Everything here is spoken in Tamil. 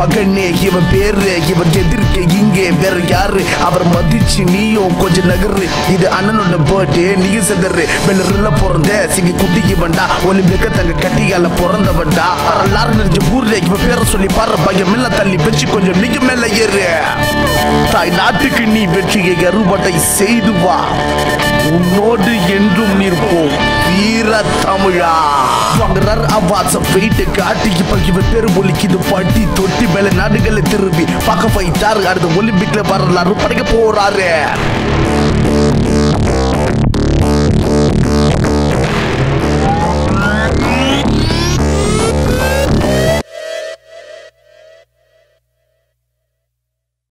மகனே இவன் பேரு இவன் எதிர்க்க இங்கே வேற யாரு அவர் மதிச்சு நீயும் கொஞ்சம் நகரு இது அண்ணனோட பர்த்டே நீயும் செதறு வெள்ளரில் பிறந்த சிங்க குட்டி இவன்டா ஒலிம்பிக்க தங்க கட்டியால பிறந்தவன்டா வரலாறு நிறைஞ்ச ஊர்ல இவன் பேரை சொல்லி பாரு பையன் மேல தள்ளி வச்சு கொஞ்சம் நீங்க மேல ஏறு தாய் நாட்டுக்கு நீ வெற்றியை அறுவடை செய்து வா உன்னோடு என்றும் நிற்போம் வீர தமிழா வாங்குறார் அவாச வெயிட்டு காட்டி இப்ப இவன் பேரு ஒலிக்குது பட்டி தொட்டி மேல நாடுகளை திரும்பி பார்க்க போயிட்டாரு அடுத்த ஒலிம்பிக்ல வரலாறு படைக்க போறாரு